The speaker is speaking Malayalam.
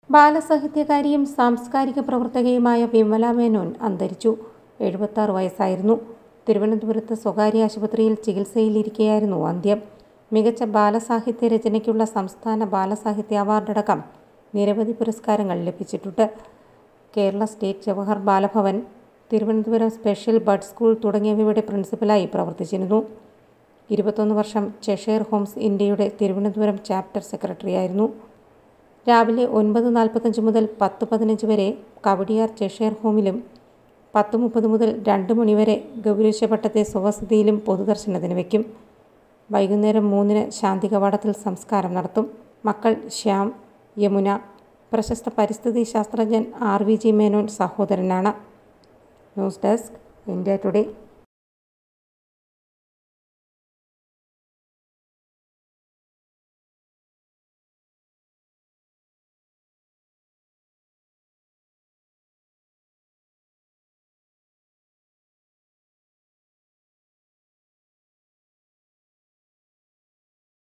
ബാലസാഹിത്യകാരിയും സാംസ്കാരിക പ്രവർത്തകയുമായ വിമല മേനോൻ അന്തരിച്ചു എഴുപത്താറ് വയസ്സായിരുന്നു തിരുവനന്തപുരത്ത് സ്വകാര്യ ആശുപത്രിയിൽ ചികിത്സയിലിരിക്കെയായിരുന്നു അന്ത്യം മികച്ച ബാലസാഹിത്യ രചനയ്ക്കുള്ള സംസ്ഥാന ബാലസാഹിത്യ അവാർഡടക്കം നിരവധി പുരസ്കാരങ്ങൾ ലഭിച്ചിട്ടുണ്ട് Kerala state Jawahar Balabhavan Thiruvananthapuram special bud school തുടങ്ങിയവയുടെ പ്രിൻസിപ്പലായി പ്രവർത്തിച്ചിരുന്നു ഇരുപത്തൊന്ന് വർഷം ചെഷെയർ ഹോംസ് ഇന്ത്യയുടെ തിരുവനന്തപുരം ചാപ്റ്റർ സെക്രട്ടറിയായിരുന്നു രാവിലെ ഒൻപത് നാൽപ്പത്തഞ്ച് മുതൽ പത്ത് പതിനഞ്ച് വരെ കവടിയാർ ചെഷെയർ ഹോമിലും പത്ത് മുപ്പത് മുതൽ രണ്ട് മണിവരെ ഗൗരീശപട്ടത്തെ സ്വവസതിയിലും പൊതുദർശനത്തിന് വയ്ക്കും വൈകുന്നേരം മൂന്നിന് ശാന്തി കവാടത്തിൽ സംസ്കാരം നടത്തും മക്കൾ ശ്യാം യമുന പ്രശസ്ത പരിസ്ഥിതി ശാസ്ത്രജ്ഞൻ ആർ വി ജി മേനോൻ സഹോദരനാണ് ന്യൂസ് ഡെസ്ക് ഇന്ത്യ ടുഡേ